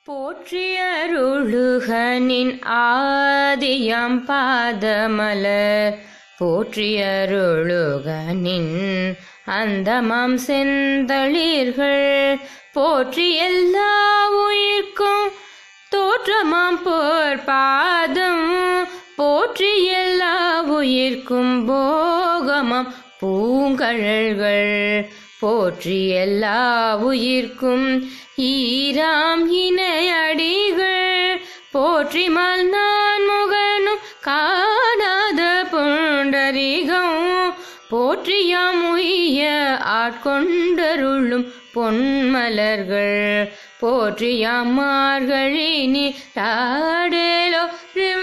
போற்றியருளுகனின் ஆதியம் பாதமலர் போற்றியருளுகனின் அந்தமாம் செந்தளிர்கள் போற்றி எல்லா உயிர்க்கும் தோற்றமாம் போர் பாதம் போற்றி எல்லா உயிர்க்கும் போகமாம் பூங்கழல்கள் போற்றி எல்லா உயிர்க்கும் ஈராம் இணையடிகள் போற்றி மல் நான் முகனும் காணாத புண்டரிகம் போற்றியாம் உய்ய ஆட்கொண்டருளும் பொன்மலர்கள் போற்றியாம் மார்கழி நீ ராடேலோ